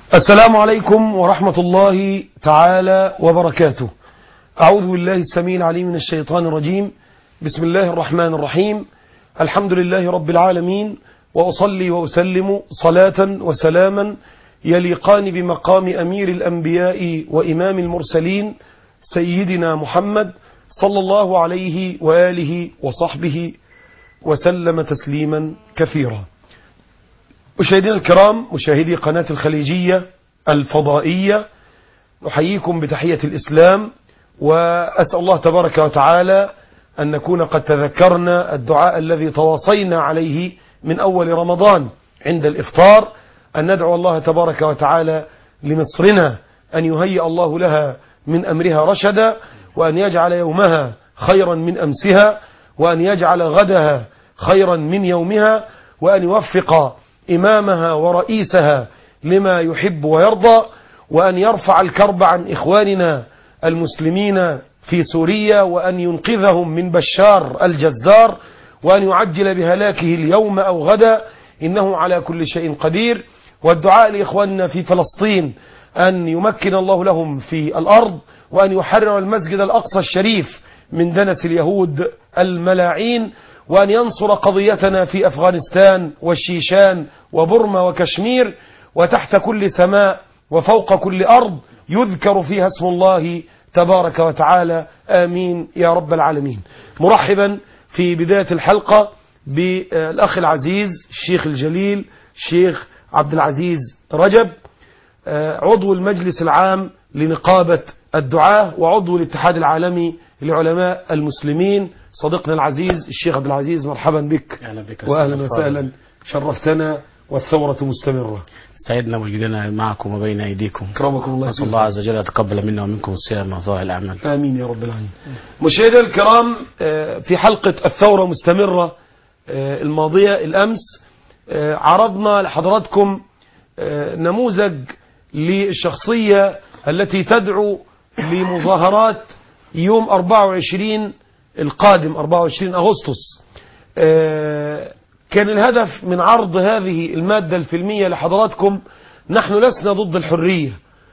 السلام عليكم ورحمة الله تعالى وبركاته أعوذ بالله السميع العليم من الشيطان الرجيم بسم الله الرحمن الرحيم الحمد لله رب العالمين وأصلي وأسلم صلاة وسلاما يليقان بمقام أمير الأنبياء وإمام المرسلين سيدنا محمد صلى الله عليه وآله وصحبه وسلم تسليما كثيرا مشاهدينا الكرام مشاهدي قناة الخليجية الفضائية نحييكم بتحية الإسلام وأسأل الله تبارك وتعالى أن نكون قد تذكرنا الدعاء الذي تواصينا عليه من أول رمضان عند الإفطار أن ندعو الله تبارك وتعالى لمصرنا أن يهيئ الله لها من أمرها رشدا وأن يجعل يومها خيرا من أمسها وأن يجعل غدها خيرا من يومها وأن يوفق إمامها ورئيسها لما يحب ويرضى وأن يرفع الكرب عن إخواننا المسلمين في سوريا وأن ينقذهم من بشار الجزار وأن يعجل بهلاكه اليوم أو غدا إنه على كل شيء قدير والدعاء لإخواننا في فلسطين أن يمكن الله لهم في الأرض وأن يحرر المسجد الأقصى الشريف من دنس اليهود الملاعين وأن ينصر قضيتنا في أفغانستان والشيشان وبرما وكشمير وتحت كل سماء وفوق كل أرض يذكر فيها اسم الله تبارك وتعالى آمين يا رب العالمين مرحبا في بداية الحلقة بالأخ العزيز الشيخ الجليل الشيخ عبد العزيز رجب عضو المجلس العام لنقابة الدعاة وعضو الاتحاد العالمي لعلماء المسلمين صديقنا العزيز الشيخ عبد العزيز مرحبا بك أهلا بك وأهلا وسهلا شرفتنا والثورة مستمرة سعدنا وجودنا معكم وبين أيديكم أكرمكم الله نسأل الله عز وجل يتقبل منا ومنكم الصيام وصالح الأعمال آمين يا رب العالمين مشاهدينا الكرام في حلقة الثورة مستمرة الماضية الأمس عرضنا لحضراتكم نموذج للشخصية التي تدعو لمظاهرات يوم 24 القادم 24 أغسطس كان الهدف من عرض هذه المادة الفيلمية لحضراتكم نحن لسنا ضد الحرية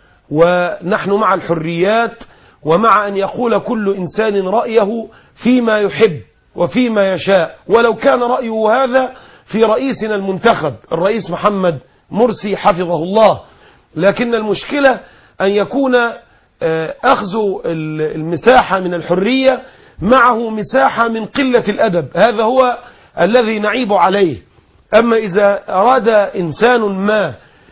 ونحن مع الحريات ومع أن يقول كل إنسان رأيه فيما يحب وفيما يشاء ولو كان رأيه هذا في رئيسنا المنتخب الرئيس محمد مرسي حفظه الله لكن المشكلة أن يكون أخذ المساحة من الحرية معه مساحة من قلة الأدب هذا هو الذي نعيب عليه أما إذا أراد إنسان ما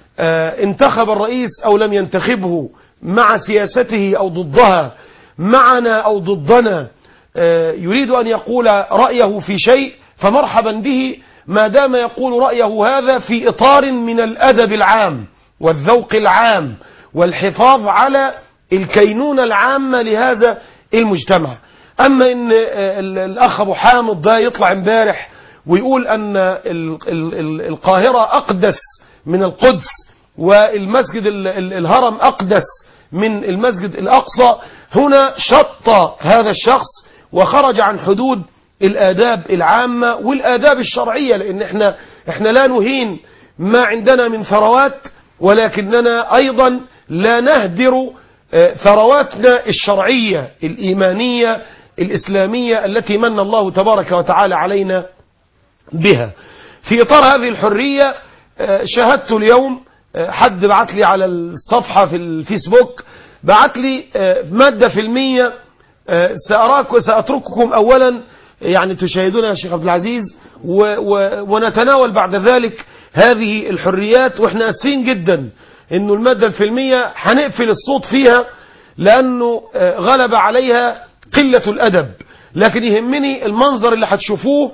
انتخب الرئيس أو لم ينتخبه مع سياسته أو ضدها معنا أو ضدنا يريد أن يقول رأيه في شيء فمرحبا به ما دام يقول رأيه هذا في إطار من الأدب العام والذوق العام والحفاظ على الكينونة العامة لهذا المجتمع أما إن الأخ أبو حامد ده يطلع امبارح ويقول أن القاهرة أقدس من القدس والمسجد الهرم أقدس من المسجد الأقصى هنا شط هذا الشخص وخرج عن حدود الآداب العامة والآداب الشرعية لأن احنا, احنا لا نهين ما عندنا من ثروات ولكننا أيضا لا نهدر ثرواتنا الشرعية الإيمانية الإسلامية التي من الله تبارك وتعالى علينا بها في إطار هذه الحرية شاهدت اليوم حد بعت لي على الصفحة في الفيسبوك بعت لي مادة فيلمية سأراك سأترككم أولا يعني تشاهدون يا شيخ عبد العزيز و و ونتناول بعد ذلك هذه الحريات واحنا اسفين جدا انه المادة الفيلمية هنقفل الصوت فيها لانه غلب عليها قلة الادب لكن يهمني المنظر اللي هتشوفوه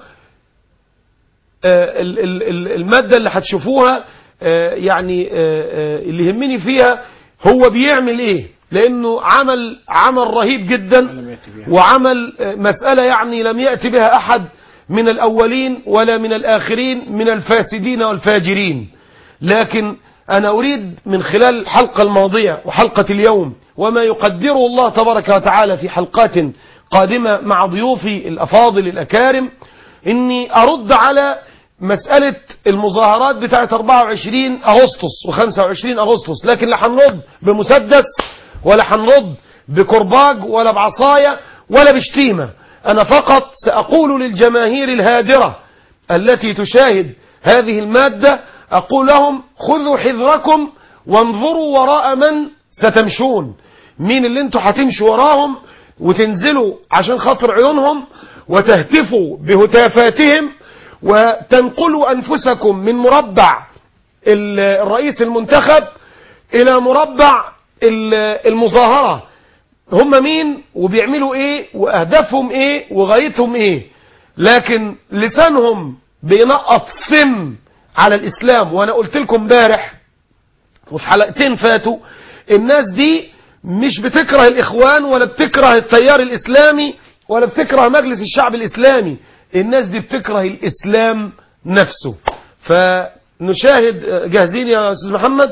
المادة اللي هتشوفوها يعني اللي يهمني فيها هو بيعمل ايه لانه عمل عمل رهيب جدا وعمل مسألة يعني لم يأتي بها احد من الاولين ولا من الاخرين من الفاسدين والفاجرين لكن أنا أريد من خلال الحلقة الماضية وحلقة اليوم وما يقدره الله تبارك وتعالى في حلقات قادمة مع ضيوفي الأفاضل الأكارم إني أرد على مسألة المظاهرات بتاعت 24 أغسطس و25 أغسطس لكن لا هنرد بمسدس ولا هنرد بكرباج ولا بعصاية ولا بشتيمة أنا فقط سأقول للجماهير الهادرة التي تشاهد هذه المادة أقول لهم خذوا حذركم وانظروا وراء من ستمشون مين اللي انتوا هتمشوا وراهم وتنزلوا عشان خاطر عيونهم وتهتفوا بهتافاتهم وتنقلوا أنفسكم من مربع ال- الرئيس المنتخب إلى مربع ال- المظاهرة هم مين وبيعملوا ايه واهدافهم ايه وغايتهم ايه لكن لسانهم بينقط سم على الاسلام وانا قلت لكم امبارح وفي حلقتين فاتوا الناس دي مش بتكره الاخوان ولا بتكره التيار الاسلامي ولا بتكره مجلس الشعب الاسلامي الناس دي بتكره الاسلام نفسه فنشاهد جاهزين يا استاذ محمد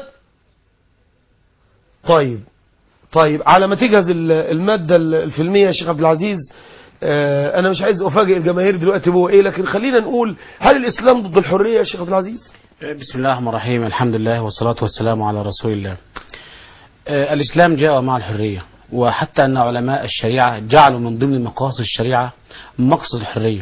طيب طيب على ما تجهز ال- المادة ال- الفيلمية يا شيخ عبد العزيز آه، أنا مش عايز أفاجئ الجماهير دلوقتي هو إيه لكن خلينا نقول هل الإسلام ضد الحرية يا شيخ عبد العزيز؟ بسم الله الرحمن الرحيم الحمد لله والصلاة والسلام على رسول الله آه، الإسلام جاء مع الحرية وحتى أن علماء الشريعة جعلوا من ضمن مقاصد الشريعة مقصد الحرية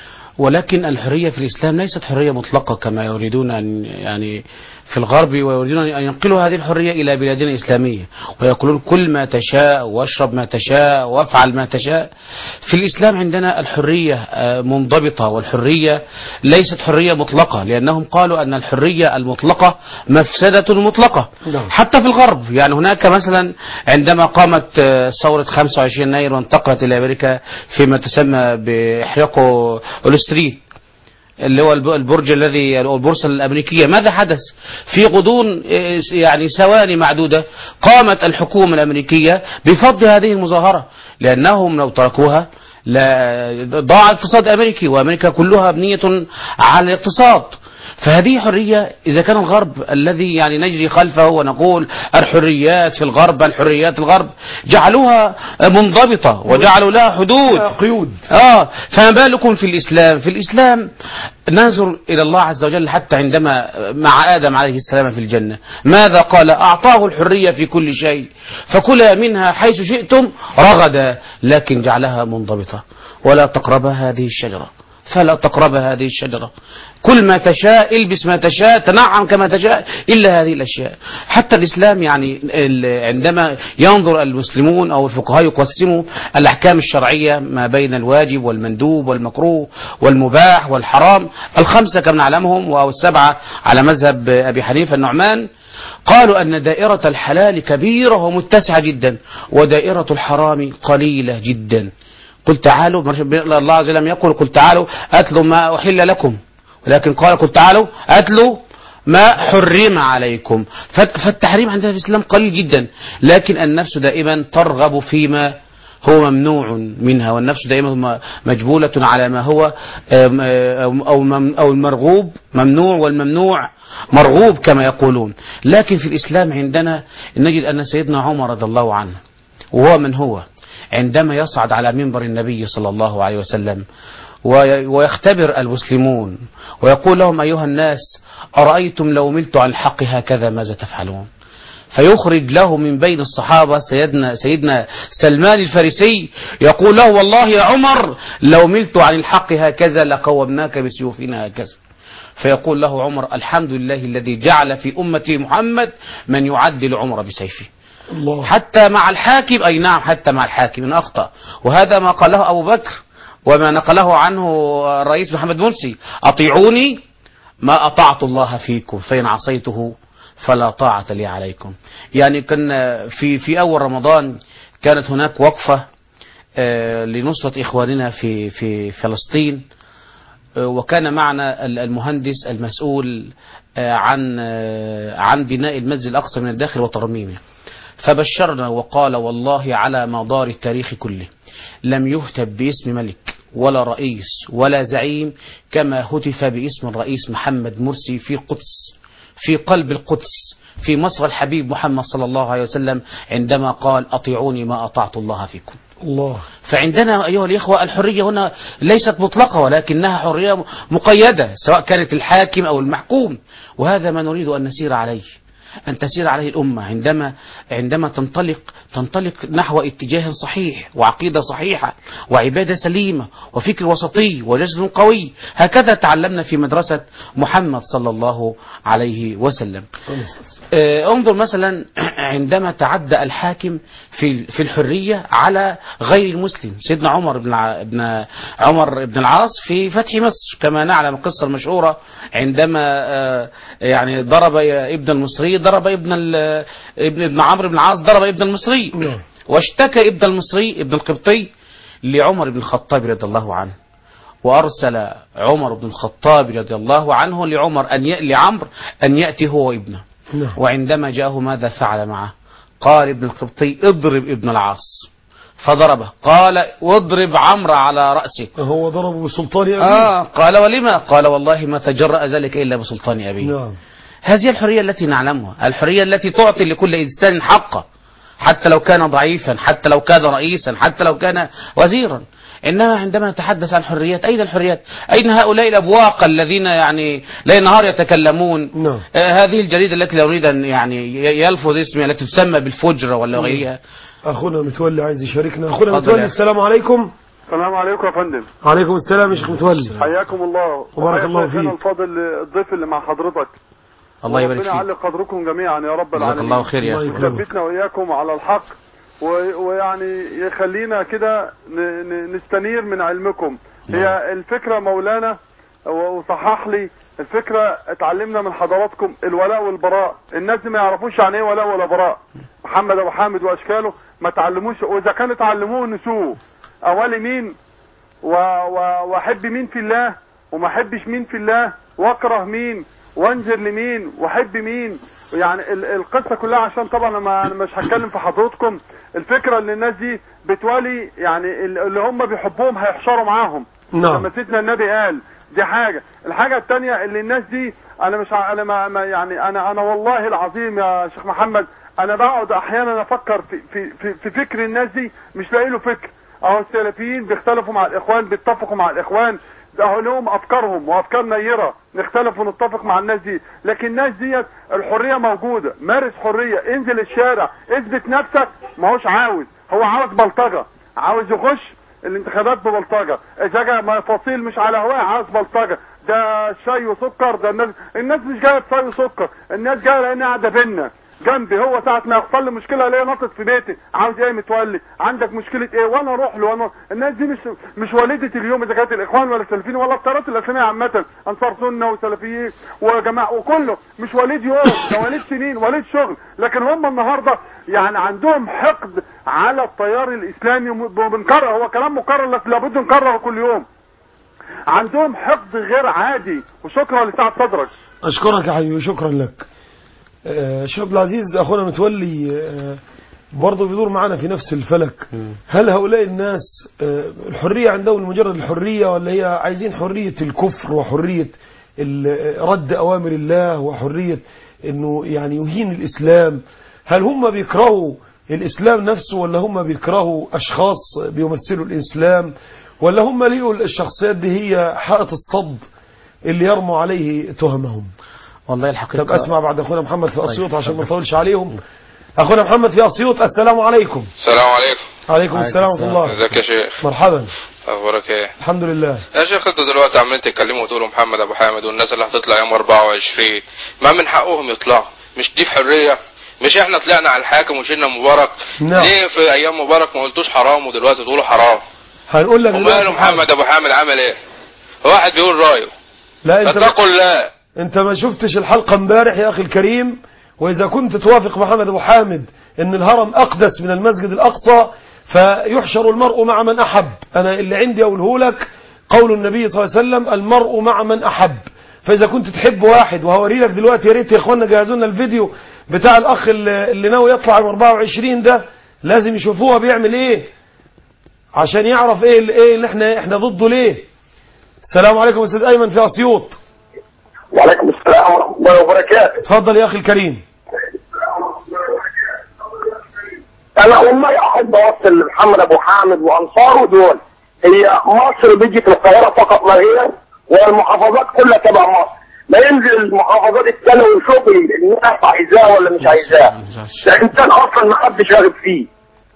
ولكن الحرية في الإسلام ليست حرية مطلقة كما يريدون أن يعني في الغرب ويريدون أن ينقلوا هذه الحرية إلى بلادنا الإسلامية ويقولون كل ما تشاء واشرب ما تشاء وافعل ما تشاء في الإسلام عندنا الحرية آه، منضبطة والحرية ليست حرية مطلقة لأنهم قالوا أن الحرية المطلقة مفسدة مطلقة نعم. حتى في الغرب يعني هناك مثلا عندما قامت آه، ثورة 25 يناير وانتقلت إلى أمريكا فيما تسمى بإحياق ستريت اللي هو الب- البرج الذي أو البورصة الأمريكية ماذا حدث في غضون آه، يعني ثواني معدودة قامت الحكومة الأمريكية بفض هذه المظاهرة لأنهم لو تركوها لا ضاع اقتصاد أمريكي وأمريكا كلها مبنية على الاقتصاد فهذه حرية إذا كان الغرب الذي يعني نجري خلفه ونقول الحريات في الغرب الحريات في الغرب جعلوها منضبطة وجعلوا لها حدود قيود آه فما بالكم في الإسلام في الإسلام ننظر إلى الله عز وجل حتى عندما مع آدم عليه السلام في الجنة ماذا قال أعطاه الحرية في كل شيء فكلا منها حيث شئتم رغدا لكن جعلها منضبطة ولا تقرب هذه الشجرة فلا تقرب هذه الشجرة كل ما تشاء البس ما تشاء تنعم كما تشاء إلا هذه الأشياء حتى الإسلام يعني ال- عندما ينظر المسلمون أو الفقهاء يقسموا الأحكام الشرعية ما بين الواجب والمندوب والمكروه والمباح والحرام الخمسة كما نعلمهم أو السبعة على مذهب أبي حنيفة النعمان قالوا أن دائرة الحلال كبيرة ومتسعة جدا ودائرة الحرام قليلة جدا قل تعالوا مرش- الله عز وجل لم يقل قل تعالوا أتلوا ما أحل لكم ولكن قال قل تعالوا أتلوا ما حرم عليكم فت- فالتحريم عندنا في الإسلام قليل جدا لكن النفس دائما ترغب فيما هو ممنوع منها والنفس دائما م- مجبولة على ما هو آم، آم، أو مم- أو المرغوب ممنوع والممنوع مرغوب كما يقولون لكن في الإسلام عندنا نجد أن سيدنا عمر رضي الله عنه وهو من هو عندما يصعد على منبر النبي صلى الله عليه وسلم وي- ويختبر المسلمون ويقول لهم أيها الناس أرأيتم لو ملت عن الحق هكذا ماذا تفعلون فيخرج له من بين الصحابة سيدنا, سيدنا سلمان الفارسي يقول له والله يا عمر لو ملت عن الحق هكذا لقومناك بسيوفنا هكذا فيقول له عمر الحمد لله الذي جعل في أمتي محمد من يعدل عمر بسيفه الله حتى مع الحاكم أي نعم حتى مع الحاكم إن أخطأ وهذا ما قاله أبو بكر وما نقله عنه الرئيس محمد مرسي أطيعوني ما أطعت الله فيكم فإن عصيته فلا طاعة لي عليكم يعني كنا في في أول رمضان كانت هناك وقفة آه، لنصرة إخواننا في في فلسطين آه، وكان معنا ال- المهندس المسؤول آه، عن آه، عن بناء المسجد الأقصى من الداخل وترميمه فبشرنا وقال والله على مدار التاريخ كله لم يهتف باسم ملك ولا رئيس ولا زعيم كما هتف باسم الرئيس محمد مرسي في قدس في قلب القدس في مصر الحبيب محمد صلى الله عليه وسلم عندما قال أطيعوني ما أطعت الله فيكم الله فعندنا أيها الإخوة الحرية هنا ليست مطلقة ولكنها حرية مقيدة سواء كانت الحاكم أو المحكوم وهذا ما نريد أن نسير عليه أن تسير عليه الأمة عندما عندما تنطلق تنطلق نحو اتجاه صحيح وعقيدة صحيحة وعبادة سليمة وفكر وسطي وجسد قوي هكذا تعلمنا في مدرسة محمد صلى الله عليه وسلم آه، انظر مثلا عندما تعدى الحاكم في في الحريه على غير المسلم سيدنا عمر بن ع- بن عمر بن العاص في فتح مصر كما نعلم القصه المشهوره عندما آه، يعني ضرب ابن المصري ضرب ابن ال- ابن ابن عمرو بن العاص ضرب ابن المصري نعم. واشتكى ابن المصري ابن القبطي لعمر بن الخطاب رضي الله عنه وارسل عمر بن الخطاب رضي الله عنه لعمر ان ي... لعمرو ان ياتي هو وابنه نعم وعندما جاءه ماذا فعل معه قال ابن القبطي اضرب ابن العاص فضربه قال واضرب عمرو على رأسه هو ضربه بسلطان أبيه آه قال ولما قال والله ما تجرأ ذلك إلا بسلطان أبيه نعم هذه الحرية التي نعلمها الحرية التي تعطي لكل إنسان حقه حتى لو كان ضعيفا حتى لو كان رئيسا حتى لو كان وزيرا إنما عندما نتحدث عن حريات أين الحريات أين هؤلاء الأبواق الذين يعني ليل نهار يتكلمون نعم. آه هذه الجريدة التي لا أريد أن يعني ي- يلفظ اسمها التي تسمى بالفجر ولا غيرها أخونا متولي عايز يشاركنا أخونا اتفضل متولي يا أخي. السلام عليكم السلام عليكم يا فندم عليكم السلام يا شيخ متولي حياكم الله وبارك الله وحيا شيخنا فيك. الفاضل الضيف اللي مع حضرتك الله يبارك ربنا فيك يعلي قدركم جميعا يا رب جزاك العالمين الله خير يا الله أخي يكرمك. وثبتنا واياكم على الحق و- ويعني يخلينا كده ن- ن- نستنير من علمكم هي الفكرة مولانا و- وصحح لي الفكرة اتعلمنا من حضراتكم الولاء والبراء الناس دي ما يعرفوش يعني ايه ولاء ولا براء محمد ابو حامد واشكاله ما تعلموش واذا كانوا اتعلموه نسوه اولي مين و- و- واحب مين في الله وما احبش مين في الله واكره مين وانزل لمين واحب مين يعني ال- القصه كلها عشان طبعا انا ما- أنا مش هتكلم في حضرتكم الفكره ان الناس دي بتولي يعني ال- اللي هم بيحبوهم هيحشروا معاهم نعم لما سيدنا النبي قال دي حاجه الحاجه الثانيه اللي الناس دي انا مش ع- انا ما ما يعني انا انا والله العظيم يا شيخ محمد انا بقعد احيانا افكر في في في, في فكر الناس دي مش لاقي له فكر اهو السلفيين بيختلفوا مع الاخوان بيتفقوا مع الاخوان ده هو لهم افكارهم وافكار نيره نختلف ونتفق مع الناس دي لكن الناس ديت الحريه موجوده مارس حريه انزل الشارع اثبت نفسك ما هوش عاوز هو عاوز بلطجه عاوز يخش الانتخابات ببلطجه اذا جاء مفاصيل مش على هواه عاوز بلطجه ده شاي وسكر ده الناس الناس مش جايه بشاي وسكر الناس جايه لانها قاعده بينا جنبي هو ساعة ما يحصل لي مشكلة الاقيه ناطط في بيتي عاوز ايه متولي عندك مشكلة ايه وانا اروح له وانا الناس دي مش مش والدة اليوم اذا كانت الاخوان ولا السلفيين ولا التيارات الاسلامية عامة انصار سنة وسلفيين وجماعة وكله مش وليد يوم ده وليد سنين وليد شغل لكن هم النهاردة يعني عندهم حقد على التيار الاسلامي وبنكرر هو كلام مكرر لكن لابد نكرره كل يوم عندهم حقد غير عادي وشكرا لسعة صدرك أشكرك يا حبيبي شكرا لك آه، شيخ عبد العزيز أخونا متولي آه، برضه بيدور معنا في نفس الفلك هل هؤلاء الناس آه، الحرية عندهم مجرد الحرية ولا هي عايزين حرية الكفر وحرية ال- رد أوامر الله وحرية أنه يعني يهين الإسلام هل هم بيكرهوا الإسلام نفسه ولا هم بيكرهوا أشخاص بيمثلوا الإسلام ولا هم لقوا الشخصيات دي هي حائط الصد اللي يرموا عليه تهمهم والله الحقيقة طب اسمع بعد اخونا محمد في طيب، اسيوط عشان ما اتفضل. نطولش عليهم اخونا محمد في اسيوط السلام عليكم السلام عليكم عليكم السلام ورحمه الله ازيك يا شيخ مرحبا اخبارك ايه الحمد لله يا شيخ انتوا دلوقتي عمالين تتكلموا وتقولوا محمد ابو حامد والناس اللي هتطلع يوم 24 ما من حقهم يطلعوا مش دي حريه مش احنا طلعنا على الحاكم وشلنا مبارك نعم. ليه في ايام مبارك ما قلتوش حرام ودلوقتي تقولوا حرام هنقول لك وماله دلوقتي حاجة. محمد ابو حامد عمل ايه واحد بيقول رايه لا انت اتقوا الله انت ما شفتش الحلقه امبارح يا اخي الكريم واذا كنت توافق محمد ابو حامد ان الهرم اقدس من المسجد الاقصى فيحشر المرء مع من احب انا اللي عندي اقوله لك قول النبي صلى الله عليه وسلم المرء مع من احب فاذا كنت تحب واحد وهوري لك دلوقتي يا ريت يا اخوانا جهزوا لنا الفيديو بتاع الاخ اللي اللي ناوي يطلع يوم 24 ده لازم يشوفوها بيعمل ايه عشان يعرف ايه اللي ايه اللي احنا احنا ضده ليه السلام عليكم استاذ ايمن في اسيوط وعليكم السلام ورحمة الله وبركاته اتفضل يا اخي الكريم انا والله احب اوصل لمحمد ابو حامد وانصاره دول هي مصر بيجي في القاهره فقط لا غير والمحافظات كلها تبع مصر ما ينزل المحافظات الثانيه ويشوف الناس عايزاه ولا مش عايزاه ده انسان اصلا ما حدش راغب فيه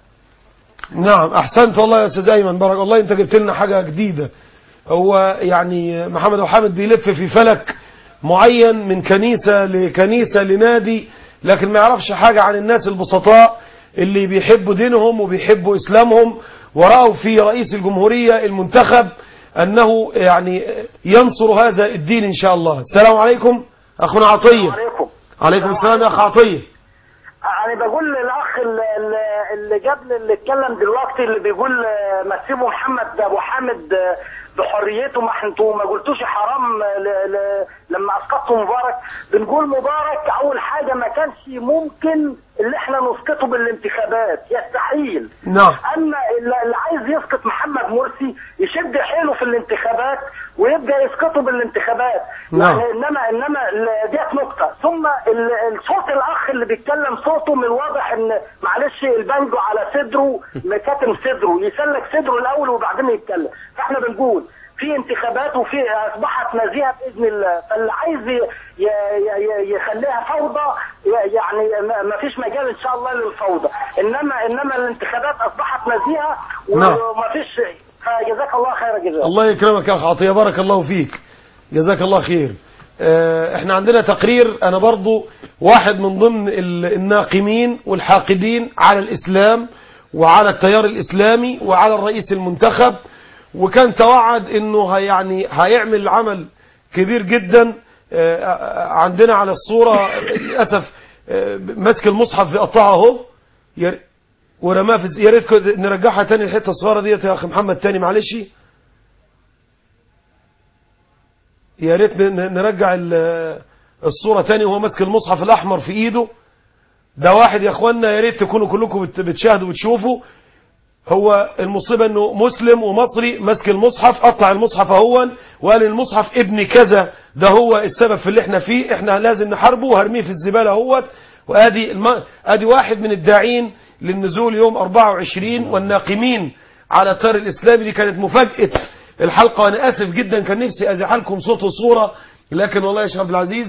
نعم احسنت والله يا استاذ ايمن بارك الله انت جبت لنا حاجه جديده هو يعني محمد ابو حامد بيلف في فلك معين من كنيسه لكنيسه لنادي لكن ما يعرفش حاجه عن الناس البسطاء اللي بيحبوا دينهم وبيحبوا اسلامهم ورأوا في رئيس الجمهوريه المنتخب انه يعني ينصر هذا الدين ان شاء الله السلام عليكم اخونا عطيه عليكم عليكم السلام يا اخ عطيه انا بقول للاخ اللي, اللي جاب اللي اتكلم دلوقتي اللي بيقول آه، ما تسيبوا محمد ابو حامد آه، بحريته ما انتوا ما قلتوش حرام آه، ل- ل- لما اسقطتوا مبارك بنقول مبارك اول حاجه ما كانش ممكن اللي احنا نسقطه بالانتخابات يستحيل نعم اما اللي اللي عايز يسقط محمد مرسي يشد حيله في الانتخابات ويبقى يسقطه بالانتخابات نعم. يعني انما انما ال- ديت نقطه ثم ال- الصوت الاخ اللي بيتكلم صوته من واضح ان معلش البانجو على صدره كاتم صدره يسلك صدره الاول وبعدين يتكلم فاحنا بنقول في انتخابات وفي اصبحت نزيهه باذن الله فاللي عايز ي- ي- ي- يخليها فوضى ي- يعني ما- ما فيش مجال ان شاء الله للفوضى انما انما الانتخابات اصبحت نزيهه نعم. وما فيش فجزاك الله خير جزاك الله يكرمك يا اخ عطيه بارك الله فيك جزاك الله خير آه، احنا عندنا تقرير انا برضو واحد من ضمن ال- الناقمين والحاقدين على الاسلام وعلى التيار الاسلامي وعلى الرئيس المنتخب وكان توعد انه هي- يعني هيعمل عمل كبير جدا آه، آه، عندنا على الصورة للأسف آه، ماسك المصحف بيقطعها اهو يا- ورماه في الز- يا ريت كده نرجعها تاني الحته الصغيره ديت يا اخي محمد تاني معلش يا ريت ن- ن- نرجع ال- الصوره تاني وهو ماسك المصحف الاحمر في ايده ده واحد يا اخوانا يا ريت تكونوا كلكم بت- بتشاهدوا وتشوفوا هو المصيبه انه مسلم ومصري ماسك المصحف قطع المصحف اهون وقال المصحف ابن كذا ده هو السبب في اللي احنا فيه احنا لازم نحاربه وهرميه في الزباله اهوت وادي الم... ادي واحد من الداعين للنزول يوم 24 والناقمين على التيار الاسلامي دي كانت مفاجاه الحلقه وانا اسف جدا كان نفسي ازيح لكم صوت وصوره لكن والله يا شيخ عبد العزيز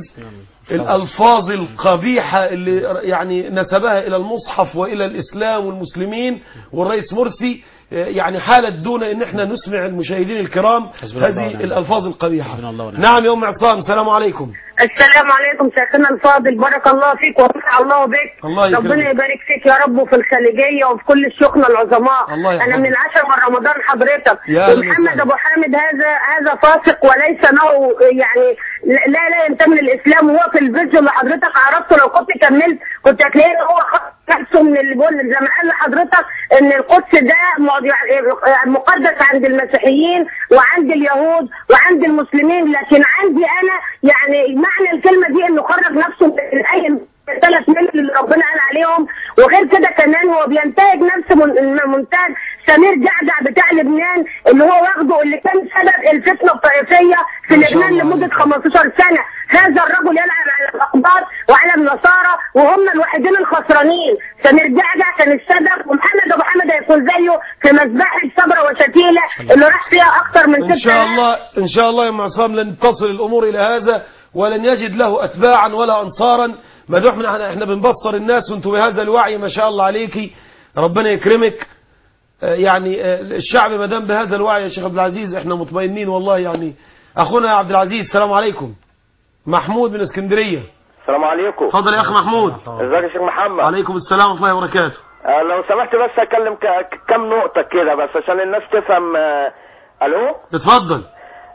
الالفاظ القبيحه اللي يعني نسبها الى المصحف والى الاسلام والمسلمين والرئيس مرسي يعني حالت دون ان احنا نسمع المشاهدين الكرام حسبنا الله هذه ونعم الالفاظ القبيحه حسبنا الله ونعم نعم يا ام عصام السلام عليكم السلام عليكم شيخنا الفاضل بارك الله فيك ونفع الله بك الله يكرمك. ربنا يبارك فيك يا رب وفي الخليجيه وفي كل الشيوخنا العظماء الله يحفظك. انا من العشر من رمضان حضرتك يا أهلا ومحمد وسهلا. ابو حامد هذا هذا فاسق وليس له يعني لا لا ينتمي للاسلام وهو في الفيديو اللي حضرتك عرضته لو كنت كملت كنت هتلاقي إن هو خط نفسه من اللي بيقول زي ما قال لحضرتك ان القدس ده م- يعني مقدس عند المسيحيين وعند اليهود وعند المسلمين لكن عندي انا يعني معنى الكلمه دي انه خرج نفسه من اي ثلاث من اللي ربنا قال عليهم وغير كده كمان هو بينتهج نفس من- منتهج سمير جعجع بتاع لبنان اللي هو واخده اللي كان سبب الفتنه الطائفيه في ما شاء لبنان الله لمده عليك. 15 سنه هذا الرجل يلعب على الاقباط وعلى النصارى وهم الوحيدين الخسرانين سمير جعجع كان السبب ومحمد ابو حمد هيكون زيه في مذبحه صبرا وشتيله اللي راح فيها اكتر من ان ست شاء آلاف. الله ان شاء الله يا ام عصام لن تصل الامور الى هذا ولن يجد له اتباعا ولا انصارا ما دام احنا احنا بنبصر الناس وانتم بهذا الوعي ما شاء الله عليكي ربنا يكرمك آه، يعني آه، الشعب ما دام بهذا الوعي يا شيخ عبد العزيز احنا مطمئنين والله يعني اخونا يا عبد العزيز السلام عليكم محمود من اسكندريه السلام عليكم اتفضل يا اخ محمود ازيك يا شيخ محمد عليكم السلام ورحمه الله وبركاته آه، لو سمحت بس اكلم ك- ك- كم نقطة كده بس عشان الناس تفهم آه، الو اتفضل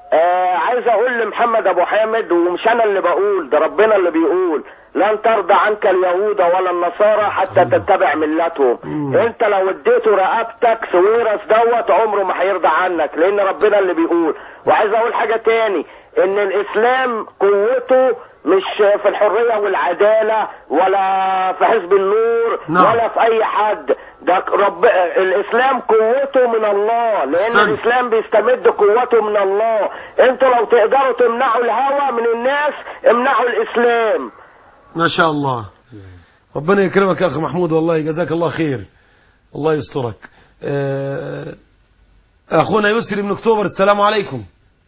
آه عايز اقول لمحمد ابو حامد ومش انا اللي بقول ده ربنا اللي بيقول لن ترضى عنك اليهود ولا النصارى حتى تتبع ملتهم انت لو اديته رقبتك سويرس دوت عمره ما هيرضى عنك لان ربنا اللي بيقول وعايز اقول حاجة تاني ان الاسلام قوته مش في الحرية والعدالة ولا في حزب النور نعم. ولا في اي حد ده رب الاسلام قوته من الله لان أحسنت. الاسلام بيستمد قوته من الله انتوا لو تقدروا تمنعوا الهوى من الناس امنعوا الاسلام ما شاء الله ربنا يكرمك يا اخ محمود والله جزاك الله خير الله يسترك آه، أخونا يسري بن أكتوبر السلام عليكم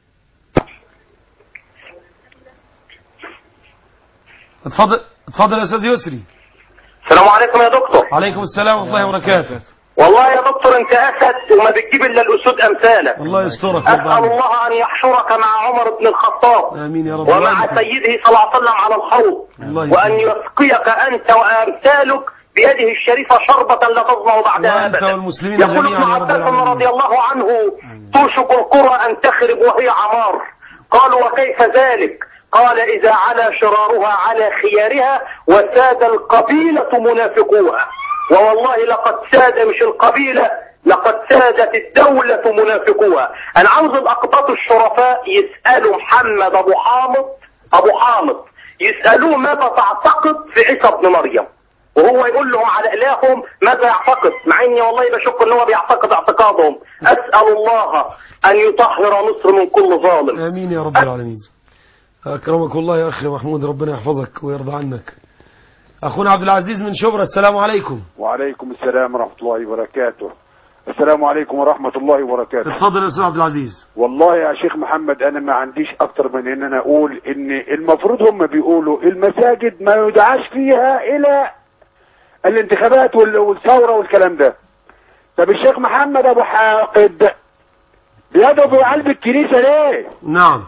اتفضل اتفضل يا أستاذ يسري السلام عليكم يا دكتور عليكم السلام ورحمة الله وبركاته والله يا دكتور انت اسد وما بتجيب الا الاسود امثالك الله يسترك اسال رب العالمين. الله ان يحشرك مع عمر بن الخطاب آمين يا رب ومع وأنت. سيده صلى الله عليه وسلم على الحوض الله وان يسلمك. يسقيك انت وامثالك بيده الشريفه شربة لا تظمأ بعدها وأنت ابدا والمسلمين يقول جميعا ابن يا رب عباس العالمين. رضي الله عنه توشك القرى ان تخرب وهي عمار قالوا وكيف ذلك قال إذا علا شرارها على خيارها وساد القبيلة منافقوها ووالله لقد ساد مش القبيلة لقد سادت الدولة منافقوها أنا عاوز الأقباط الشرفاء يسألوا محمد أبو حامد أبو حامد يسألوه ماذا تعتقد في عيسى ابن مريم وهو يقول لهم على إلههم ماذا يعتقد مع إني والله بشك إن هو بيعتقد اعتقادهم أسأل الله أن يطهر مصر من كل ظالم آمين يا رب العالمين أكرمك الله يا أخي محمود ربنا يحفظك ويرضى عنك أخونا عبد العزيز من شبرا السلام عليكم وعليكم السلام ورحمة الله وبركاته السلام عليكم ورحمة الله وبركاته اتفضل يا أستاذ عبد العزيز والله يا شيخ محمد أنا ما عنديش أكتر من إن أنا أقول إن المفروض هم بيقولوا المساجد ما يدعاش فيها إلى الانتخابات وال- والثورة والكلام ده طب الشيخ محمد أبو حاقد بيدعو في قلب الكنيسة ليه؟ نعم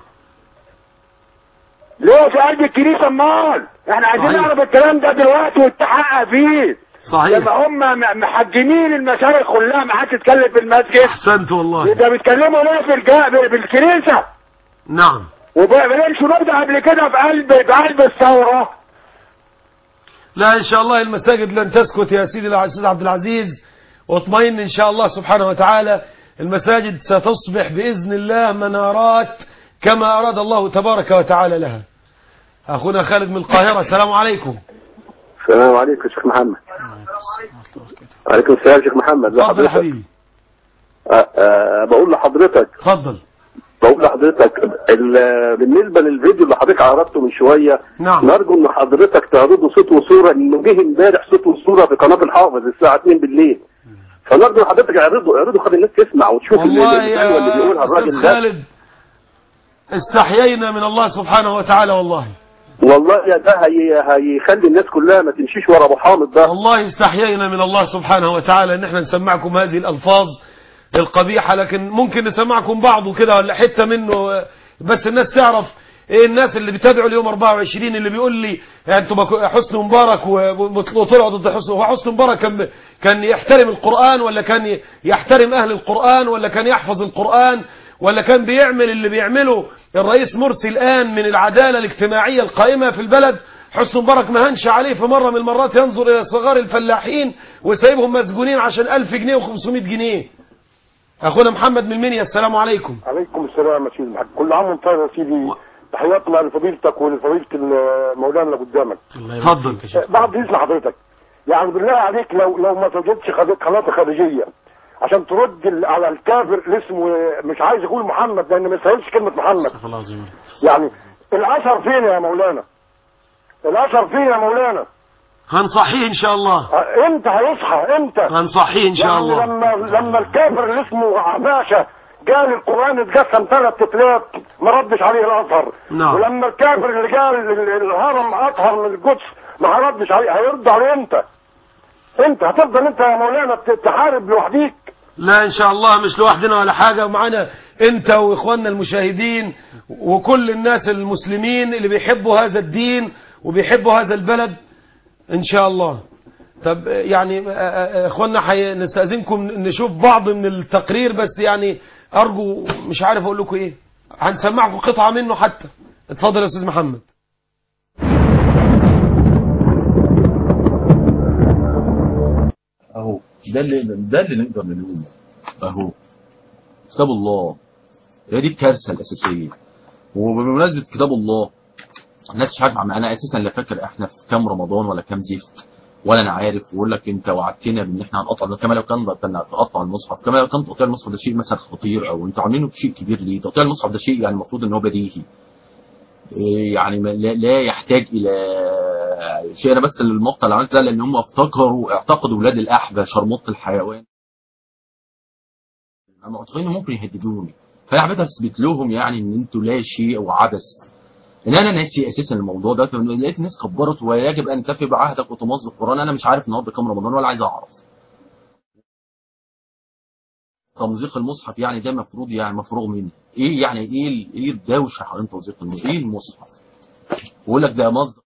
ليه في قلب الكنيسة امال؟ احنا عايزين صحيح. نعرف الكلام ده دلوقتي والتحقق فيه صحيح لما هم م- محجمين المشايخ كلها ما حدش يتكلم في المسجد أحسنت والله يبقى بيتكلموا ليه في الجا... بالكنيسه نعم وبلاش نبدا قبل كده في قلب في قلب الثوره لا إن شاء الله المساجد لن تسكت يا سيدي العزيز عبد العزيز واطمئن إن شاء الله سبحانه وتعالى المساجد ستصبح بإذن الله منارات كما أراد الله تبارك وتعالى لها أخونا خالد من القاهرة السلام عليكم السلام عليكم يا شيخ محمد وعليكم السلام يا شيخ محمد ازي اتفضل يا حضرتك؟ حبيبي أه أه بقول لحضرتك اتفضل بقول لحضرتك ال- بالنسبه للفيديو اللي حضرتك عرضته من شويه نعم. نرجو ان حضرتك تعرضوا صوت وصوره انه جه امبارح صوت وصوره في قناه الحافظ الساعه 2 بالليل فنرجو حضرتك اعرضوا اعرضوا خلي الناس تسمع وتشوف والله الفيديو اللي بيقولها يا الراجل أستاذ ده خالد استحيينا من الله سبحانه وتعالى والله والله يا ده هي هيخلي الناس كلها ما تمشيش ورا ابو حامد ده والله استحيينا من الله سبحانه وتعالى ان احنا نسمعكم هذه الالفاظ القبيحة لكن ممكن نسمعكم بعضه كده ولا حتة منه بس الناس تعرف ايه الناس اللي بتدعو اليوم 24 اللي بيقول لي يعني انتوا بك- حسني مبارك و- وطلعوا ضد حسني هو حسني مبارك كان كان يحترم القرآن ولا كان ي- يحترم اهل القرآن ولا كان يحفظ القرآن ولا كان بيعمل اللي بيعمله الرئيس مرسي الآن من العدالة الاجتماعية القائمة في البلد حسني مبارك ما هنش عليه في مرة من المرات ينظر إلى صغار الفلاحين وسايبهم مسجونين عشان ألف جنيه و500 جنيه أخونا محمد من المنيا السلام عليكم عليكم السلام يا سيدي الحاج كل عام وانت طيب يا سيدي تحياتنا لفضيلتك ولفضيلة ال- مولانا اللي قدامك اتفضل بعد اذن حضرتك يعني بالله عليك لو لو ما توجدش خد- قناه خارجيه عشان ترد ال- على الكافر اللي اسمه مش عايز اقول محمد لان ما يستاهلش كلمه محمد الله العظيم يعني الاثر فين يا مولانا الاثر فين يا مولانا هنصحيه إن شاء الله ه- امتى هيصحى امتى هنصحيه إن شاء يعني الله لما لما الكافر اللي اسمه عباشة قال القرآن اتقسم ثلاث تتلات ما ردش عليه الأزهر نعم. ولما الكافر اللي قال ال- ال- الهرم أطهر من القدس ما ردش عليه هيرد عليه امتى؟ انت هتفضل انت يا مولانا ت- تحارب لوحديك لا إن شاء الله مش لوحدنا ولا حاجة ومعانا أنت وإخواننا المشاهدين وكل الناس المسلمين اللي بيحبوا هذا الدين وبيحبوا هذا البلد إن شاء الله طب يعني آه، آه، إخواننا حي... نستأذنكم نشوف بعض من التقرير بس يعني أرجو مش عارف أقول لكم إيه هنسمعكم قطعة منه حتى اتفضل يا أستاذ محمد اهو ده اللي ده اللي نقدر نقوله اهو كتاب الله هي دي الكارثه الاساسيه وبمناسبه كتاب الله الناس مش عارفه انا اساسا لا فاكر احنا في كام رمضان ولا كام زفت ولا انا عارف ويقول لك انت وعدتنا بان احنا هنقطع كما لو كان كان تقطع المصحف كما لو كان تقطيع المصحف ده شيء مثلا خطير او انتوا عاملينه بشيء كبير ليه تقطيع المصحف ده شيء يعني المفروض ان هو بديهي إيه يعني ما- لا لا يحتاج الى آه، شيء انا بس المقطع اللي عملته ده لان هم افتكروا اعتقدوا ولاد الاحبه شرموط الحيوان انا معتقدين إن ممكن يهددوني فانا حبيت اثبت لهم يعني ان انتوا لا شيء وعبث ان انا ناسي اساسا الموضوع ده لقيت الناس كبرت ويجب ان تفي بعهدك وتمظق القران انا مش عارف النهارده كام رمضان ولا عايز اعرف تمزيق المصحف يعني ده مفروض يعني مفروغ منه ايه يعني ايه ال- ايه الدوشه حوالين تمزيق المصحف ايه المصحف بقول لك ده مصدر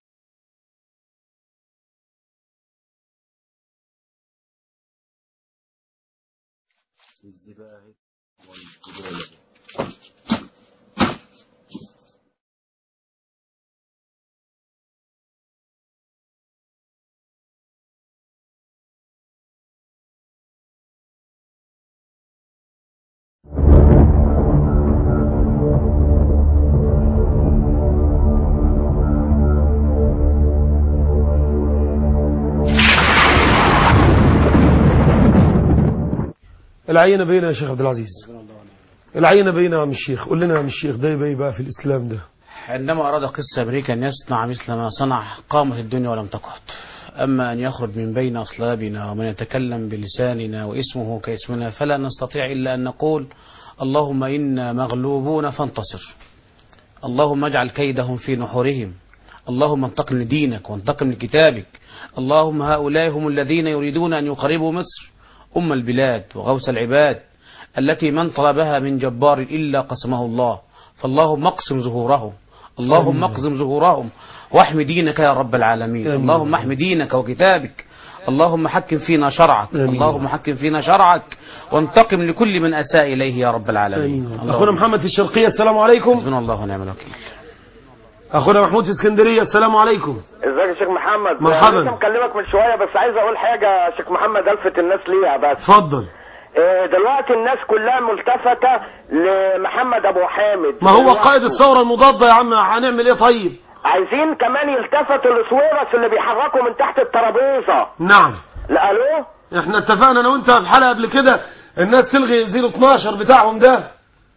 العينة بينا يا شيخ عبد العزيز العينة بينا يا عم الشيخ قول لنا يا عم الشيخ ده يبقى إيه بقى في الإسلام ده عندما أراد قس أمريكا أن يصنع مثل ما صنع قامت الدنيا ولم تقعد أما أن يخرج من بين أصلابنا ومن يتكلم بلساننا واسمه كاسمنا فلا نستطيع إلا أن نقول اللهم إنا مغلوبون فانتصر اللهم اجعل كيدهم في نحورهم اللهم انتقم لدينك وانتقم لكتابك اللهم هؤلاء هم الذين يريدون أن يقربوا مصر أم البلاد وغوث العباد التي من طلبها من جبار إلا قسمه الله فاللهم اقسم ظهورهم اللهم اقسم ظهورهم واحم دينك يا رب العالمين آمين. اللهم احم دينك وكتابك اللهم حكم فينا شرعك آمين. اللهم حكم فينا شرعك وانتقم لكل من أساء إليه يا رب العالمين آمين. أخونا محمد في الشرقية السلام عليكم حسبنا الله ونعم الوكيل أخونا محمود في اسكندرية السلام عليكم ازيك يا شيخ محمد مرحبا. لسه مكلمك من شويه بس عايز اقول حاجه يا شيخ محمد الفت الناس ليها بس اتفضل إيه، دلوقتي الناس كلها ملتفته لمحمد ابو حامد ما هو قائد الثورة المضادة يا عم هنعمل ايه طيب عايزين كمان يلتفتوا لسويرس اللي بيحركوا من تحت الترابيزه نعم لا الو احنا اتفقنا انا وانت في حلقة قبل كده الناس تلغي زيرو 12 بتاعهم ده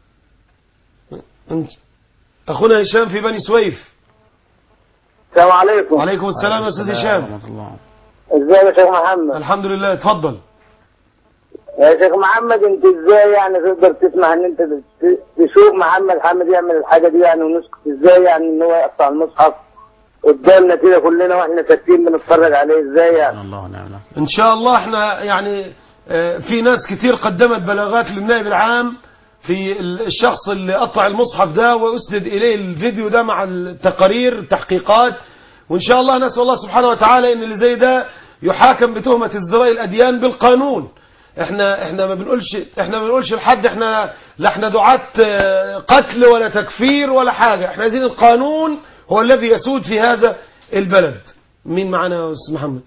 انت- اخونا هشام في بني سويف السلام عليكم وعليكم السلام يا استاذ هشام ورحمة الله ازيك يا شيخ محمد الحمد لله اتفضل يا شيخ محمد انت ازاي يعني تقدر تسمع ان انت ت- تشوف محمد حامد يعمل الحاجه دي يعني ونسكت ازاي يعني ان هو يقطع المصحف قدامنا كده كلنا واحنا ساكتين بنتفرج عليه ازاي يعني حسبنا الله ونعم الوكيل ان شاء الله احنا يعني آه، في ناس كتير قدمت بلاغات للنائب العام في ال- الشخص اللي قطع المصحف ده واسند اليه الفيديو ده مع التقارير التحقيقات وان شاء الله نسال الله سبحانه وتعالى ان اللي زي ده يحاكم بتهمه ازدراء الاديان بالقانون احنا احنا ما بنقولش احنا ما بنقولش لحد احنا لا احنا دعاة آه، قتل ولا تكفير ولا حاجه احنا عايزين القانون هو الذي يسود في هذا البلد مين معنا يا استاذ محمد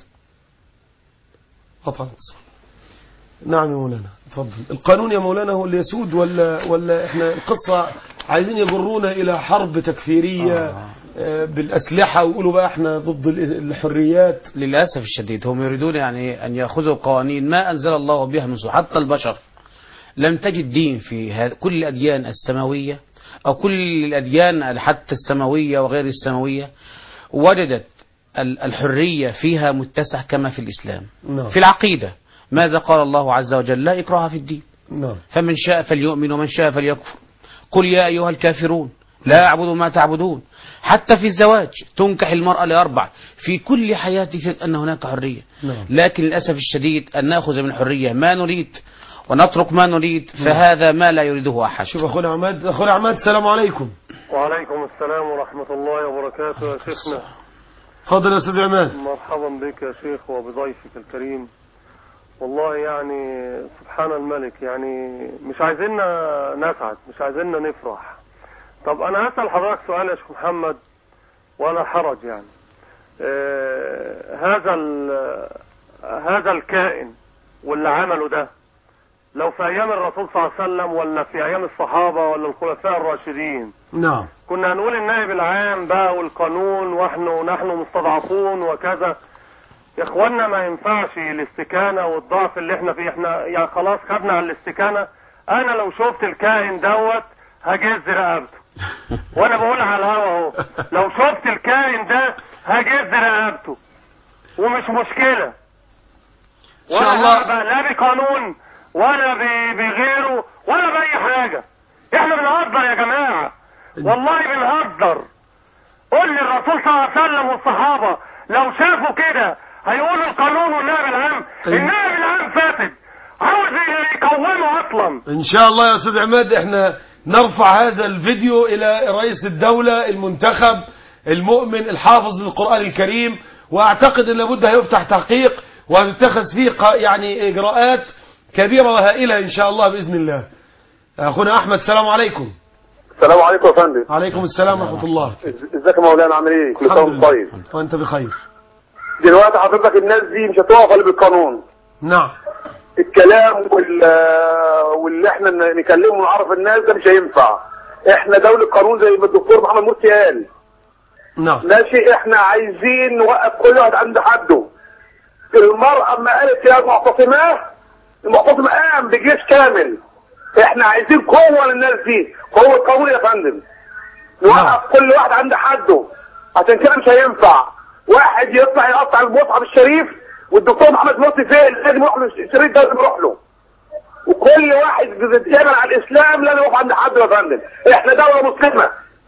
قطع الاتصال نعم يا مولانا اتفضل القانون يا مولانا هو اللي يسود ولا ولا احنا القصة عايزين يجرونا الى حرب تكفيرية آه، بالاسلحة ويقولوا بقى احنا ضد ال- الحريات للأسف الشديد هم يريدون يعني أن يأخذوا قوانين ما أنزل الله بها من سلطان حتى البشر لم تجد دين في ه- كل الأديان السماوية أو كل الأديان حتى السماوية وغير السماوية وجدت ال- الحرية فيها متسع كما في الإسلام نعم في العقيدة ماذا قال الله عز وجل لا إكراه في الدين نعم فمن شاء فليؤمن ومن شاء فليكفر قل يا أيها الكافرون لا أعبد ما تعبدون حتى في الزواج تنكح المرأة لأربع في كل حياتك أن هناك حرية نعم لكن للأسف الشديد أن نأخذ من الحرية ما نريد ونترك ما نريد فهذا ما لا يريده أحد شوف اخونا عماد اخونا عماد السلام عليكم وعليكم السلام ورحمة الله وبركاته يا شيخنا اتفضل يا استاذ عماد مرحبا بك يا شيخ وبضيفك الكريم والله يعني سبحان الملك يعني مش عايزيننا نسعد مش عايزيننا نفرح طب انا هسأل حضرتك سؤال يا شيخ محمد ولا حرج يعني آه هذا ال- هذا الكائن واللي عمله ده لو في ايام الرسول صلى الله عليه وسلم ولا في ايام الصحابة ولا الخلفاء الراشدين نعم كنا هنقول النائب العام بقى والقانون ونحن نحن مستضعفون وكذا يا اخوانا ما ينفعش الاستكانة والضعف اللي احنا فيه احنا يعني خلاص خدنا على الاستكانة انا لو شفت الكائن دوت هجز رقبته وانا بقول على الهوا اهو لو شفت الكائن ده هجز رقبته ومش مشكلة إن شاء ولا الله. هبقى لا بقانون ولا ب- بغيره ولا بأي حاجة احنا بنهزر يا جماعة والله بنهزر قول لي الرسول صلى الله عليه وسلم والصحابة لو شافوا كده هيقولوا القانون والنائب العام النائب العام فاسد عاوز يقومه اصلا ان شاء الله يا استاذ عماد احنا نرفع هذا الفيديو الى رئيس الدولة المنتخب المؤمن الحافظ للقرآن الكريم واعتقد ان لابد هيفتح تحقيق وهتتخذ فيه ق- يعني اجراءات كبيرة وهائلة ان شاء الله باذن الله اخونا احمد السلام عليكم السلام عليكم يا فندم عليكم السلام ورحمة الله ازيك يا مولانا عامل ايه كل سنه الحمد وانت طيب لله وانت بخير دلوقتي حضرتك الناس دي مش هتقف الا بالقانون نعم الكلام وال واللي احنا ن- نكلمه ونعرف الناس ده مش هينفع احنا دولة قانون زي ما الدكتور محمد مرسي قال نعم ماشي احنا عايزين نوقف كل واحد عند حده المرأة اما قالت يا معتصماه المعتصم قام بجيش كامل احنا عايزين قوة للناس دي قوة قانون يا فندم نوقف كل واحد عند حده عشان كده مش هينفع واحد يطلع يقطع المصحف الشريف والدكتور محمد مرسي فين لازم يروح له الشريف ده لازم يروح له وكل واحد بيتكلم عن الاسلام لازم يقف عند حد يا فندم احنا دولة مسلمة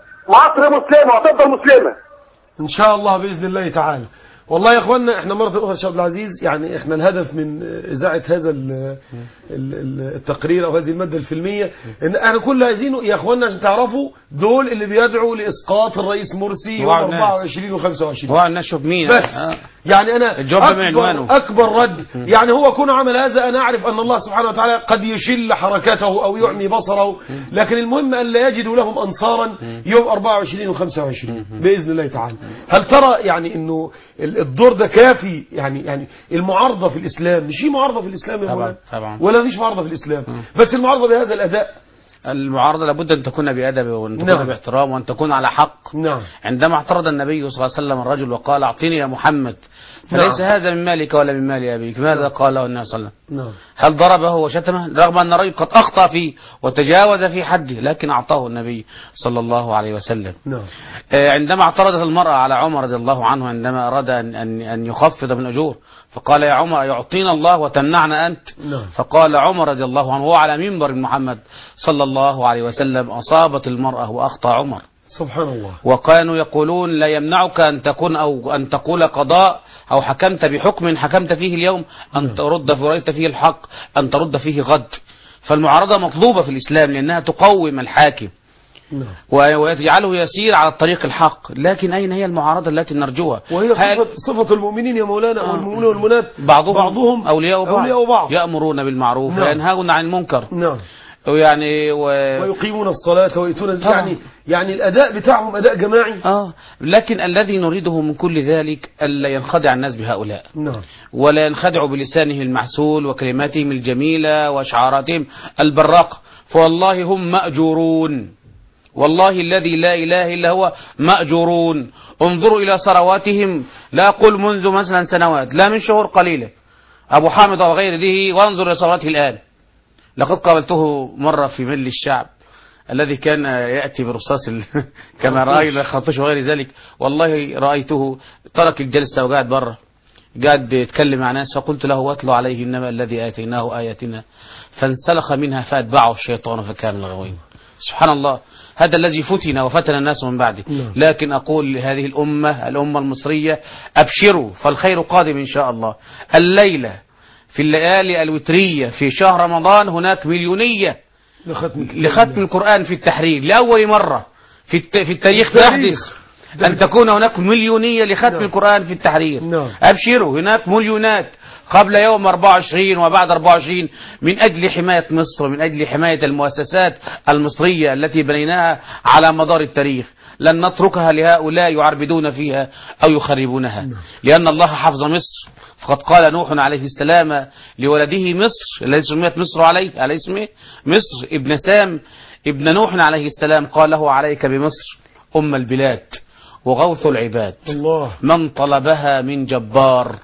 مصر مسلمة وهتفضل مسلمة ان شاء الله باذن الله تعالى والله يا اخوانا احنا مره اخرى شيخ عبد العزيز يعني احنا الهدف من اذاعه هذا ال- ال- ال- التقرير او هذه الماده الفيلميه ان احنا كل عايزينه يا اخوانا عشان تعرفوا دول اللي بيدعوا لاسقاط الرئيس مرسي يوم وعى الناس. 24 و25 هو الناس شوف مين بس آه. يعني انا الجواب ده من عنوانه. اكبر, أكبر رد يعني هو كون عمل هذا انا اعرف ان الله سبحانه وتعالى قد يشل حركته او يعمي بصره لكن المهم ان لا يجدوا لهم انصارا يوم 24 و25 باذن الله تعالى هل ترى يعني انه ال- الدور ده كافي يعني يعني المعارضه في الاسلام مش في معارضه في الاسلام يا طبعا مولانا طبعا ولا مفيش معارضه في الاسلام بس المعارضه بهذا الاداء المعارضة لابد أن تكون بأدب وأن تكون نعم. باحترام وأن تكون على حق نعم عندما اعترض النبي صلى الله عليه وسلم الرجل وقال أعطيني يا محمد فليس نعم. هذا من مالك ولا من مال أبيك ماذا قال له النبي صلى الله عليه وسلم نعم هل ضربه وشتمه رغم أن الرجل قد أخطأ فيه وتجاوز في حده لكن أعطاه النبي صلى الله عليه وسلم نعم آه، عندما اعترضت المرأة على عمر رضي الله عنه عندما أراد أن, أن, أن يخفض من الأجور فقال يا عمر يعطينا الله وتمنعنا أنت نعم فقال عمر رضي الله عنه وهو على منبر محمد صلى الله عليه وسلم أصابت المرأة وأخطأ عمر سبحان الله وكانوا يقولون لا يمنعك أن تكون أو أن تقول قضاء أو حكمت بحكم حكمت فيه اليوم أن ترد في رأيت فيه الحق أن ترد فيه غد فالمعارضة مطلوبة في الإسلام لأنها تقوم الحاكم نعم و- ويجعله يسير على الطريق الحق لكن أين هي المعارضة التي نرجوها وهي هل- صفة, صفة المؤمنين يا مولانا آه. والمؤمنون والمؤمنات بعضهم, بعضهم أولياء بعض, أولياء بعض. يأمرون بالمعروف نعم. وينهون عن المنكر نعم ويعني و... ويقيمون الصلاة ويؤتون طبعا. يعني يعني الأداء بتاعهم أداء جماعي آه لكن الذي نريده من كل ذلك ألا ينخدع الناس بهؤلاء نعم ولا ينخدعوا بلسانه المحسول وكلماتهم الجميلة وأشعاراتهم البراقة فوالله هم مأجورون والله الذي لا إله إلا هو مأجورون انظروا إلى ثرواتهم لا أقول منذ مثلا سنوات لا من شهور قليلة أبو حامد وغيره وانظر إلى ثروته الآن لقد قابلته مرة في مجلس الشعب الذي كان يأتي برصاص ال... كما رأينا خطش وغير ذلك والله رأيته ترك الجلسة وقعد بره قاعد بيتكلم مع ناس فقلت له واتلو عليه النبأ الذي آتيناه آياتنا فانسلخ منها فأتبعه الشيطان فكان من الغاوين سبحان الله هذا الذي فتن وفتن الناس من بعده نعم. لكن أقول لهذه الأمة الأمة المصرية أبشروا فالخير قادم إن شاء الله الليلة في الليالي الوترية في شهر رمضان هناك مليونية لختم كتاب لختم الله. القرآن في التحرير لأول مرة في الت- في التاريخ التاريخ. تحدث أن تكون هناك مليونية لختم نعم. القرآن في التحرير نعم. أبشروا هناك مليونات قبل يوم 24 وبعد 24 من أجل حماية مصر ومن أجل حماية المؤسسات المصرية التي بنيناها على مدار التاريخ لن نتركها لهؤلاء يعربدون فيها أو يخربونها لأن الله حفظ مصر فقد قال نوح عليه السلام لولده مصر الذي سميت مصر عليه على اسمه مصر ابن سام ابن نوح عليه السلام قال له عليك بمصر أم البلاد وغوث العباد الله من طلبها من جبار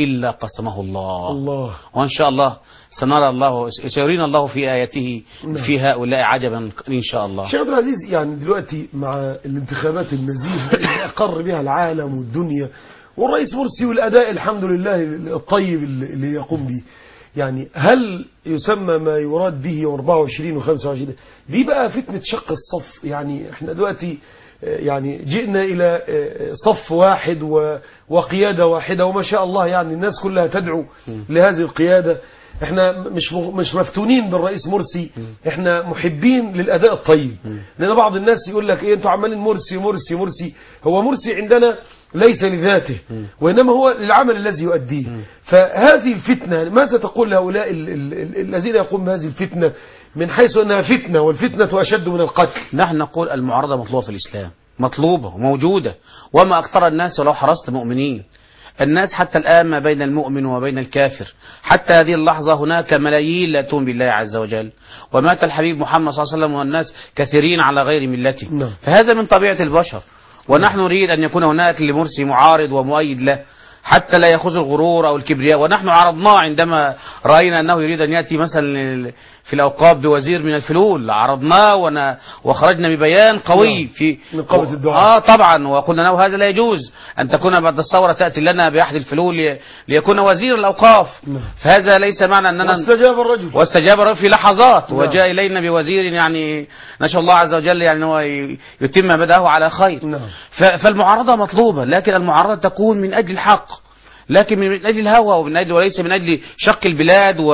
إلا قسمه الله الله وإن شاء الله سنرى الله سيرينا الله في آياته في هؤلاء عجبا إن شاء الله شيخ عبد العزيز يعني دلوقتي مع الانتخابات النزيهة اللي أقر بها العالم والدنيا والرئيس مرسي والأداء الحمد لله الطيب اللي يقوم به يعني هل يسمى ما يراد به يوم 24 و 25 دي بقى فتنة شق الصف يعني احنا دلوقتي آه، يعني جئنا إلى آه، صف واحد و- وقيادة واحدة وما شاء الله يعني الناس كلها تدعو لهذه القيادة احنا مش مغ- مش مفتونين بالرئيس مرسي احنا محبين للاداء الطيب لان بعض الناس يقول لك ايه انتوا عمالين مرسي مرسي مرسي هو مرسي عندنا ليس لذاته وانما هو للعمل الذي يؤديه فهذه الفتنه ماذا تقول لهؤلاء ال- ال- ال- الذين يقومون بهذه الفتنه من حيث انها فتنه والفتنه اشد من القتل نحن نقول المعارضة مطلوبة في الإسلام مطلوبة وموجودة وما أكثر الناس ولو حرصت مؤمنين الناس حتى الآن ما بين المؤمن وبين الكافر حتى هذه اللحظة هناك ملايين لا تؤمن بالله عز وجل ومات الحبيب محمد صلى الله عليه وسلم والناس كثيرين على غير ملته نعم. فهذا من طبيعة البشر ونحن نريد أن يكون هناك لمرسي معارض ومؤيد له حتى لا يأخذ الغرور أو الكبرياء ونحن عرضناه عندما رأينا أنه يريد أن يأتي مثلا لل- في الأوقاف بوزير من الفلول عرضناه ون- وخرجنا ببيان قوي نعم. في نقابة الدعاء. آه طبعا وقلنا له هذا لا يجوز أن تكون بعد الثورة تأتي لنا بأحد الفلول لي- ليكون وزير الأوقاف نعم. فهذا ليس معنى أننا واستجاب الرجل واستجاب الرجل في لحظات نعم. وجاء إلينا بوزير يعني نسأل الله عز وجل يعني هو ي- يتم ما بدأه على خير نعم ف- فالمعارضة مطلوبة لكن المعارضة تكون من أجل الحق لكن من أجل الهوى ومن أجل وليس من أجل شق البلاد و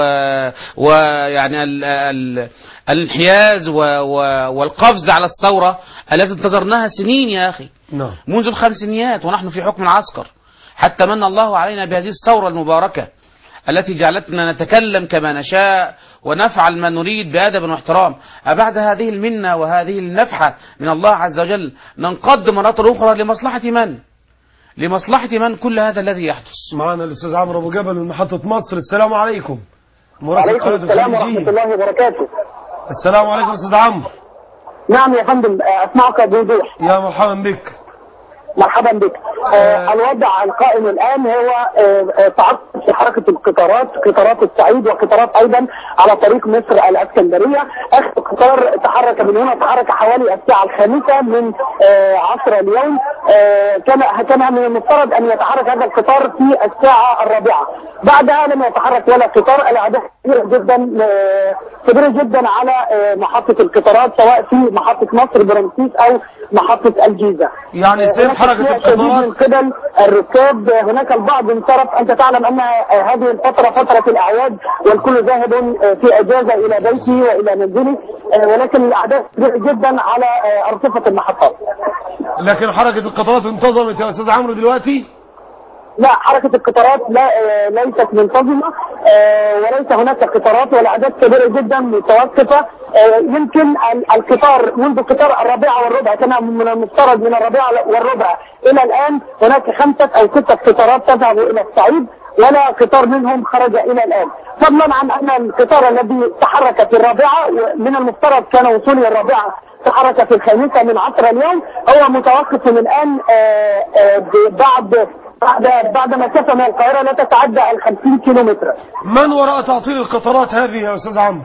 ويعني ال... ال... الانحياز و... و... والقفز على الثورة التي انتظرناها سنين يا أخي نعم منذ الخمسينيات ونحن في حكم العسكر حتى من الله علينا بهذه الثورة المباركة التي جعلتنا نتكلم كما نشاء ونفعل ما نريد بأدب واحترام أبعد هذه المنة وهذه النفحة من الله عز وجل ننقد مرة أخرى لمصلحة من لمصلحة من كل هذا الذي يحدث معنا الاستاذ عمرو ابو جبل من محطه مصر السلام عليكم مراسل وعليكم قناه السلام ورحمة الخليجيه الله وبركاته السلام عليكم استاذ عمرو نعم يا فندم آه، أسمعك بوضوح يا مرحبا بك مرحبا بك آه الوضع القائم الآن هو آه، آه، تعطل في حركة القطارات قطارات الصعيد وقطارات أيضا على طريق مصر الأسكندرية آخر قطار تحرك من هنا تحرك حوالي الساعة الخامسة من آه، عصر اليوم آه، كان كان من المفترض أن يتحرك هذا القطار في الساعة الرابعة بعدها لم يتحرك ولا قطار الأعداد كبيرة جدا آه، كبيرة جدا على آه، محطة القطارات سواء في محطة مصر برمسيس أو محطة الجيزة يعني سير هناك حركه استياء شديد القطارات من قبل الركاب هناك البعض انصرف انت تعلم ان هذه الفتره فتره الاعياد والكل ذاهب في اجازه الى بيته والى منزله ولكن الاعداد كبيره جدا على ارصفه المحطات لكن حركه القطارات انتظمت يا استاذ عمرو دلوقتي لا حركة القطارات لا آه، ليست منتظمة آه، وليس هناك قطارات والأعداد كبيرة جدا متوقفة آه، يمكن ال- القطار منذ قطار الرابعة والربع كان من المفترض من الرابعة والربع إلى الآن هناك خمسة أو ستة قطارات تذهب إلى الصعيد ولا قطار منهم خرج إلى الآن فضلا عن أن القطار الذي تحرك في الرابعة من المفترض كان وصوله الرابعة تحرك في الخامسة من عصر اليوم هو متوقف الآن آه، آه، بعد بعد بعد مسافة من القاهرة لا تتعدى ال 50 كيلو متر من وراء تعطيل القطارات هذه يا استاذ عمرو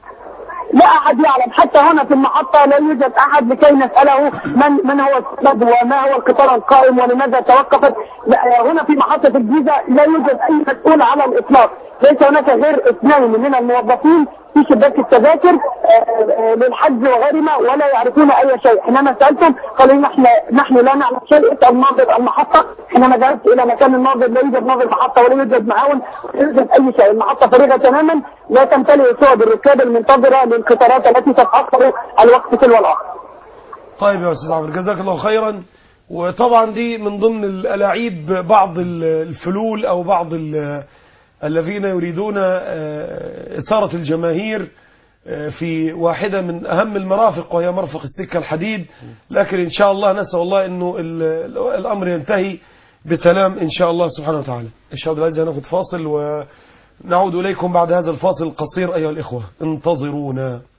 لا أحد يعلم حتى هنا في المحطة لا يوجد أحد لكي نسأله من من هو السبب وما هو القطار القائم ولماذا توقفت لا، هنا في محطة الجيزة لا يوجد أي مسؤول على الإطلاق ليس هناك غير اثنين من الموظفين في شباك التذاكر آه، آه، للحجز وغيرهما ولا يعرفون أي شيء حينما سألتم قالوا نحن نحن لا نعلم شيء اسأل ناظر المحطة حينما ذهبت إلى مكان الناظر لا يوجد ناظر محطة ولا يوجد معاون ولا يوجد أي شيء المحطة فارغة تماما لا تمتلئ صور الركاب المنتظرة للقطارات التي تتأخر الوقت تلو الآخر طيب يا استاذ عمرو جزاك الله خيرا وطبعا دي من ضمن الالاعيب بعض ال- الفلول او بعض ال- الذين يريدون آه، اثاره الجماهير آه، في واحده من اهم المرافق وهي مرفق السكه الحديد لكن ان شاء الله نسال الله انه ال- الامر ينتهي بسلام ان شاء الله سبحانه وتعالى الشيخ عبد العزيز هناخد فاصل ونعود اليكم بعد هذا الفاصل القصير ايها الاخوه انتظرونا